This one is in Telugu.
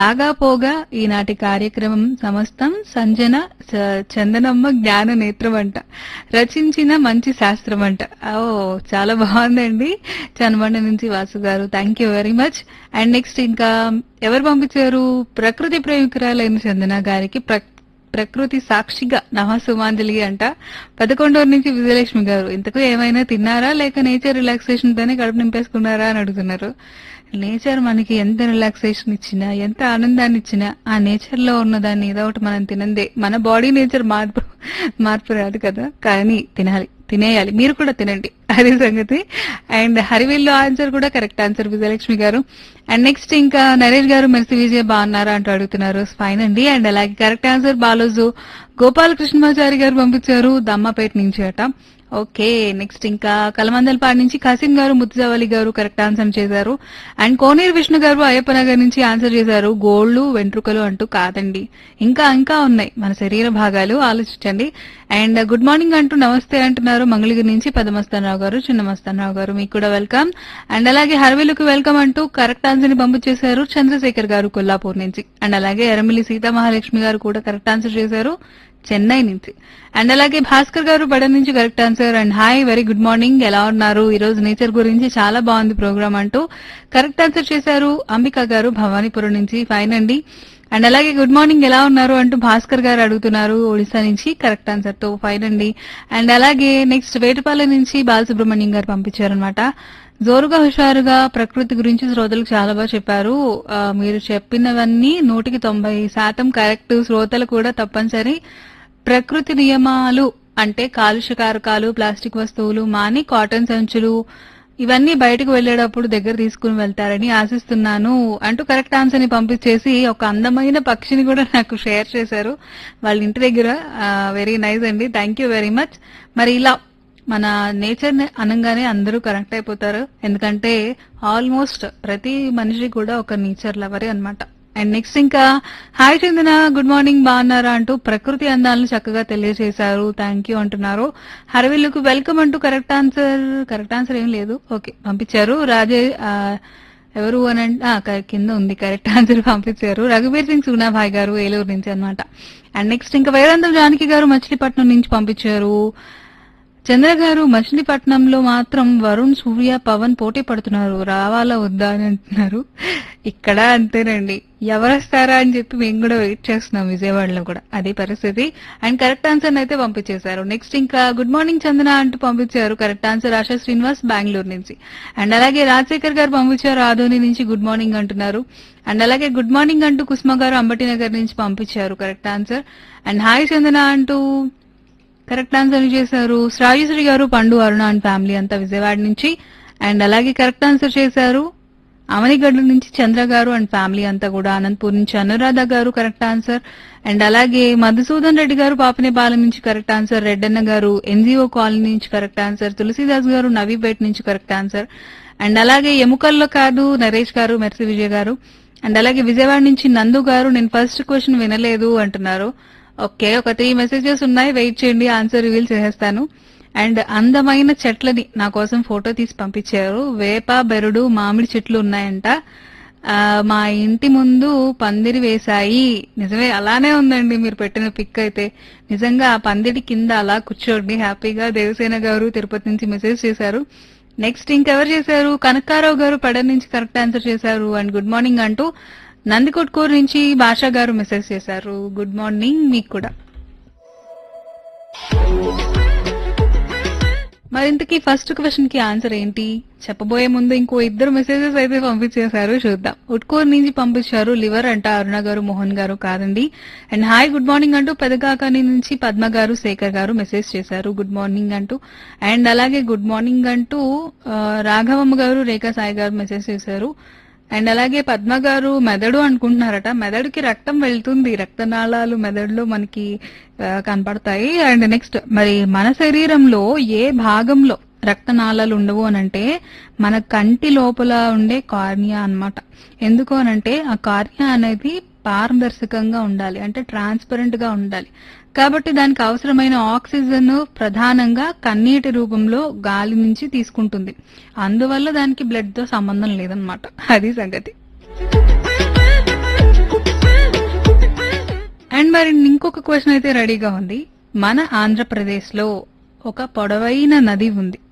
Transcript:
రాగా పోగా ఈనాటి కార్యక్రమం సమస్తం సంజన చ- చందనమ్మ జ్ఞాన నేత్రం అంట రచించిన మంచి శాస్త్రం అంట ఓ చాలా బాగుందండి చనమండ నుంచి వాసు గారు thank you very much and next ఇంకా ఎవరు పంపించారు ప్రకృతి ప్రేమికురాలైన చందన గారికి ప్ర- ప్రకృతి సాక్షిగా నమస్సుమాంజలి అంట పదకొండవ నుంచి విజయలక్ష్మి గారు ఇంతకు ఏమైనా తిన్నారా లేక నేచర్ రిలాక్సేషన్ తోనే కడుపు నింపేసుకున్నారా అని అడుగుతున్నారు నేచర్ మనకి ఎంత రిలాక్సేషన్ ఇచ్చినా ఎంత ఆనందాన్ని ఇచ్చినా ఆ నేచర్ లో ఉన్న దాన్ని ఏదో ఒకటి మనం తినందే మన బాడీ నేచర్ మార్పు మార్పు రాదు కదా కానీ తినాలి తినేయాలి మీరు కూడా తినండి అదే సంగతి అండ్ హరివిల్లో ఆన్సర్ కూడా కరెక్ట్ ఆన్సర్ విజయలక్ష్మి గారు అండ్ నెక్స్ట్ ఇంకా నరేష్ గారు మెర్సి విజయ్ బాగున్నారా అంటూ అడుగుతున్నారు ఫైన్ అండి అండ్ అలాగే కరెక్ట్ ఆన్సర్ బాలోజు గోపాల కృష్ణమాచారి గారు పంపించారు దమ్మపేట నుంచి అట ఓకే నెక్స్ట్ ఇంకా కలమందలపాడు నుంచి ఖాసిం గారు ముత్తుజావలి గారు కరెక్ట్ ఆన్సర్ చేశారు అండ్ కోనేరు విష్ణు గారు అయ్యప్ప నగర్ నుంచి ఆన్సర్ చేశారు గోళ్లు వెంట్రుకలు అంటూ కాదండి ఇంకా ఇంకా ఉన్నాయి మన శరీర భాగాలు ఆలోచించండి అండ్ గుడ్ మార్నింగ్ అంటూ నమస్తే అంటున్నారు మంగళగిరి నుంచి పెదమస్తానరావు గారు చిన్నమస్తానరావు గారు మీకు కూడా వెల్కమ్ అండ్ అలాగే హర్విలుకు వెల్కమ్ అంటూ కరెక్ట్ ఆన్సర్ ని పంపించేశారు చంద్రశేఖర్ గారు కొల్లాపూర్ నుంచి అండ్ అలాగే ఎరమిలి సీతామహాలక్ష్మి గారు కూడా కరెక్ట్ ఆన్సర్ చేశారు చెన్నై నుంచి అండ్ అలాగే భాస్కర్ గారు బడ నుంచి correct answer and hi very good morning ఎలా ఉన్నారు ఈ రోజు నేచర్ గురించి చాలా బాగుంది ప్రోగ్రామ్ అంటూ కరెక్ట్ ఆన్సర్ చేశారు అంబిక గారు భవానీపురం నుంచి ఫైన్ అండి అండ్ అలాగే గుడ్ మార్నింగ్ ఎలా ఉన్నారు అంటూ భాస్కర్ గారు అడుగుతున్నారు ఒడిశా నుంచి కరెక్ట్ ఆన్సర్ తో ఫైన్ అండి అండ్ అలాగే నెక్స్ట్ వేటపాలెం నుంచి బాలసుబ్రహ్మణ్యం గారు పంపించారనమాట జోరుగా హుషారుగా ప్రకృతి గురించి శ్రోతలకు చాలా బాగా చెప్పారు ఆ, మీరు చెప్పినవన్నీ నూటికి తొంభై శాతం కరెక్ట్ శ్రోతలు కూడా తప్పనిసరి ప్రకృతి నియమాలు అంటే కాలుష్య కారకాలు ప్లాస్టిక్ వస్తువులు మాని కాటన్ సంచులు ఇవన్నీ బయటకు వెళ్ళేటప్పుడు దగ్గర తీసుకుని వెళ్తారని ఆశిస్తున్నాను అంటూ కరెక్ట్ ఆన్సర్ ని పంపించేసి ఒక అందమైన పక్షిని కూడా నాకు షేర్ చేశారు వాళ్ళ ఇంటి దగ్గర వెరీ నైస్ అండి థ్యాంక్ యూ వెరీ మచ్ మరి ఇలా మన నేచర్ ని అనగానే అందరూ కనెక్ట్ అయిపోతారు ఎందుకంటే ఆల్మోస్ట్ ప్రతి మనిషి కూడా ఒక నేచర్ లవరే అన్నమాట అండ్ నెక్స్ట్ ఇంకా హాయ్ చందన గుడ్ మార్నింగ్ బాగున్నారా అంటూ ప్రకృతి అందాలను చక్కగా తెలియజేశారు థ్యాంక్ యూ అంటున్నారు హరవిల్లుకు వెల్కమ్ అంటూ కరెక్ట్ ఆన్సర్ కరెక్ట్ ఆన్సర్ ఏం లేదు ఓకే పంపించారు రాజే ఆ, ఎవరు అని అంటే ఆ, క- కింద ఉంది కరెక్ట్ ఆన్సర్ పంపించారు రఘుబీర్ సింగ్ సునాభాయ్ గారు ఏలూరు నుంచి అన్నమాట అండ్ నెక్స్ట్ ఇంకా వేదాంతం జానకి గారు మచిలీపట్నం నుంచి పంపించారు చంద్ర గారు మచిలీపట్నంలో మాత్రం వరుణ్ సూర్య పవన్ పోటీ పడుతున్నారు రావాలా వద్దా అని అంటున్నారు ఇక్కడ అంతేనండి ఎవరు వస్తారా అని చెప్పి మేము కూడా వెయిట్ చేస్తున్నాం విజయవాడలో కూడా అదే పరిస్థితి అండ్ కరెక్ట్ ఆన్సర్ అయితే పంపించేశారు నెక్స్ట్ ఇంకా గుడ్ మార్నింగ్ చందన అంటూ పంపించారు కరెక్ట్ ఆన్సర్ ఆశా శ్రీనివాస్ బెంగళూరు నుంచి అండ్ అలాగే రాజశేఖర్ గారు పంపించారు ఆదోని నుంచి గుడ్ మార్నింగ్ అంటున్నారు అండ్ అలాగే గుడ్ మార్నింగ్ అంటూ కుస్మా గారు అంబటి నగర్ నుంచి పంపించారు correct answer and hi Chandana అంటూ కరెక్ట్ ఆన్సర్ చేశారు శ్రావ్యశ్రీ గారు పండు అరుణ అండ్ ఫ్యామిలీ అంతా విజయవాడ నుంచి అండ్ అలాగే కరెక్ట్ ఆన్సర్ చేశారు అమనిగడ్డ నుంచి చంద్ర గారు అండ్ ఫ్యామిలీ అంతా కూడా అనంతపూర్ నుంచి అనురాధ గారు కరెక్ట్ ఆన్సర్ అండ్ అలాగే మధుసూదన్ రెడ్డి గారు పాపనేపాలెం నుంచి కరెక్ట్ ఆన్సర్ రెడ్డన్న గారు ఎన్జిఓ కాలనీ నుంచి కరెక్ట్ ఆన్సర్ తులసిదాస్ గారు నవీపేట్ నుంచి కరెక్ట్ ఆన్సర్ అండ్ అలాగే ఎముకల్లో కాదు నరేష్ గారు మెర్సి విజయ్ గారు అండ్ అలాగే విజయవాడ నుంచి నందు గారు నేను ఫస్ట్ క్వశ్చన్ వినలేదు అంటున్నారు ఓకే ఒక త్రీ మెసేజెస్ ఉన్నాయి వెయిట్ చేయండి ఆన్సర్ రివీల్ చేసేస్తాను అండ్ అందమైన చెట్లని నా కోసం ఫోటో తీసి పంపించారు వేప బెరుడు మామిడి చెట్లు ఉన్నాయంట ఆ, మా ఇంటి ముందు పందిరి వేశాయి నిజమే అలానే ఉందండి మీరు పెట్టిన పిక్ అయితే నిజంగా ఆ పందిరి కింద అలా కూర్చోండి హ్యాపీగా దేవసేన గారు తిరుపతి నుంచి మెసేజ్ చేశారు నెక్స్ట్ ఇంకెవరు చేశారు కనకారావు గారు పడర్ నుంచి కరెక్ట్ ఆన్సర్ చేశారు అండ్ గుడ్ మార్నింగ్ అంటూ నందికొట్కూరు నుంచి భాషా గారు మెసేజ్ చేశారు గుడ్ మార్నింగ్ మీకు కూడా మరింతకి ఫస్ట్ క్వశ్చన్ కి ఆన్సర్ ఏంటి చెప్పబోయే ముందు ఇంకో ఇద్దరు మెసేజెస్ అయితే పంపించేశారు చూద్దాం ఉట్కూరు నుంచి పంపించారు లివర్ అంట అరుణ గారు మోహన్ గారు కాదండి అండ్ హాయ్ గుడ్ మార్నింగ్ అంటూ పెదగాకాని నుంచి పద్మ గారు శేఖర్ గారు మెసేజ్ చేశారు గుడ్ మార్నింగ్ అంటూ అండ్ అలాగే గుడ్ మార్నింగ్ అంటూ ఆ, రాఘవమ్మ గారు రేఖా సాయి గారు మెసేజ్ చేశారు అండ్ అలాగే పద్మ గారు మెదడు అనుకుంటున్నారట మెదడుకి రక్తం వెళ్తుంది రక్తనాళాలు మెదడులో మనకి ఆ, కనపడతాయి అండ్ నెక్స్ట్ మరి మన శరీరంలో ఏ భాగంలో రక్తనాళాలు ఉండవు అనంటే మన కంటి లోపల ఉండే కార్నియా అన్నమాట ఎందుకు అనంటే ఆ కార్నియా అనేది పారదర్శకంగా ఉండాలి అంటే ట్రాన్స్పరెంట్ గా ఉండాలి కాబట్టి దానికి అవసరమైన ఆక్సిజన్ ప్రధానంగా కన్నీటి రూపంలో గాలి నుంచి తీసుకుంటుంది అందువల్ల దానికి బ్లడ్ తో సంబంధం లేదన్నమాట అది సంగతి మరి ఇంకొక క్వశ్చన్ అయితే రెడీగా ఉంది మన ఆంధ్రప్రదేశ్ లో ఒక పొడవైన నది ఉంది